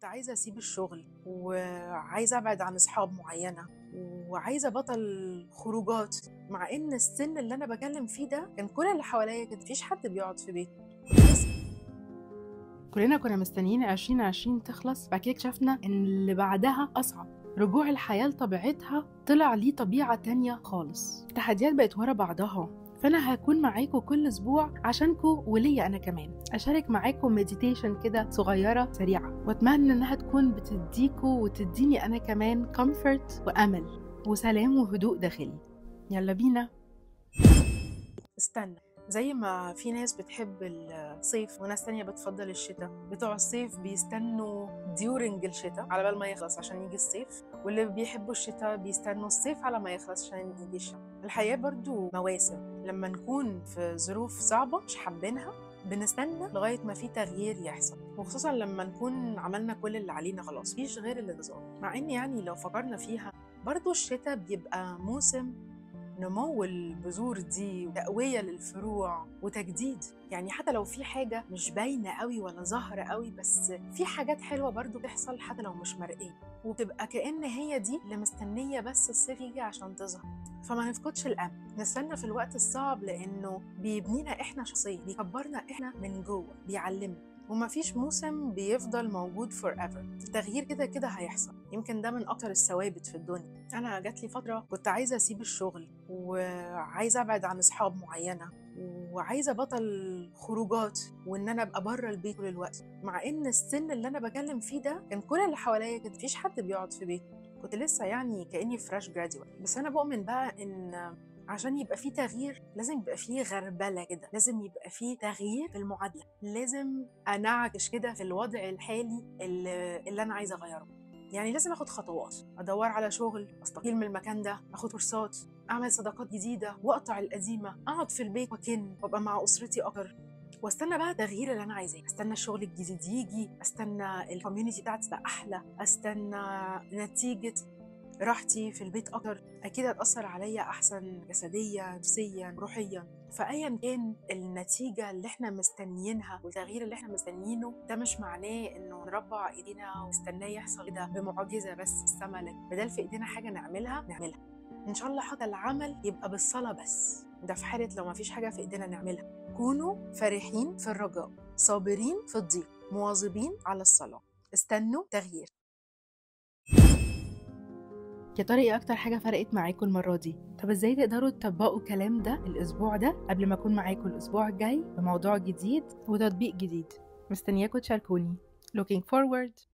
كنت عايزة أسيب الشغل وعايزة أبعد عن أصحاب معينة وعايزة بطل خروجات مع إن السن اللي أنا بكلم فيه ده كان كل اللي حواليا كان مفيش حد بيقعد في بيته بس كلنا كنا مستنيين 2020 تخلص بعد كده اكتشفنا ان اللي بعدها اصعب رجوع الحياة لطبيعتها طلع ليه طبيعة تانية خالص التحديات بقت ورا بعضها فانا هكون معاكم كل اسبوع عشانكم وليا انا كمان اشارك معاكم مديتيشن كده صغيره سريعه واتمنى انها تكون بتديكوا وتديني انا كمان كومفورت وامل وسلام وهدوء داخلي يلا بينا استنى زي ما في ناس بتحب الصيف وناس تانية بتفضل الشتاء بتوع الصيف بيستنوا ديورنج الشتاء على بال ما يخلص عشان يجي الصيف واللي بيحبوا الشتاء بيستنوا الصيف على ما يخلص عشان يجي الشتاء الحياة برضو مواسم لما نكون في ظروف صعبة مش حابينها بنستنى لغاية ما في تغيير يحصل وخصوصا لما نكون عملنا كل اللي علينا خلاص مفيش غير الانتظار مع ان يعني لو فكرنا فيها برضو الشتاء بيبقى موسم نمو البذور دي وتقوية للفروع وتجديد يعني حتى لو في حاجة مش باينة قوي ولا ظاهرة قوي بس في حاجات حلوة برضو بتحصل حتى لو مش مرئية وبتبقى كأن هي دي اللي مستنية بس الصيف يجي عشان تظهر فما نفقدش الأمل نستنى في الوقت الصعب لأنه بيبنينا إحنا شخصيا بيكبرنا إحنا من جوه بيعلمنا ومفيش موسم بيفضل موجود فور ايفر التغيير كده كده هيحصل يمكن ده من اكتر الثوابت في الدنيا انا جات لي فتره كنت عايزه اسيب الشغل وعايزه ابعد عن اصحاب معينه وعايزه بطل خروجات وان انا ابقى بره البيت طول الوقت مع ان السن اللي انا بكلم فيه ده كان كل اللي حواليا كان مفيش حد بيقعد في بيته كنت لسه يعني كاني فريش جراديويت بس انا بؤمن بقى ان عشان يبقى فيه تغيير لازم يبقى فيه غربلة كده لازم يبقى فيه تغيير في المعادلة لازم أنعكش كده في الوضع الحالي اللي, اللي أنا عايزة أغيره يعني لازم اخد خطوات ادور على شغل استقيل من المكان ده اخد كورسات اعمل صداقات جديده واقطع القديمه اقعد في البيت واكن وابقى مع اسرتي اكتر واستنى بقى التغيير اللي انا عايزاه استنى الشغل الجديد يجي استنى الكوميونتي بتاعتي تبقى احلى استنى نتيجه راحتي في البيت اكتر اكيد هتاثر عليا احسن جسديا نفسيا روحيا فايا كان النتيجه اللي احنا مستنيينها والتغيير اللي احنا مستنيينه ده مش معناه انه نربع ايدينا ونستناه يحصل كده بمعجزه بس السما بدل في ايدينا حاجه نعملها نعملها ان شاء الله حتى العمل يبقى بالصلاه بس ده في حاله لو ما فيش حاجه في ايدينا نعملها كونوا فرحين في الرجاء صابرين في الضيق مواظبين على الصلاه استنوا تغيير يا ترى ايه اكتر حاجه فرقت معاكم المره دي طب ازاي تقدروا تطبقوا الكلام ده الاسبوع ده قبل ما اكون معاكم الاسبوع الجاي بموضوع جديد وتطبيق جديد مستنياكم تشاركوني looking forward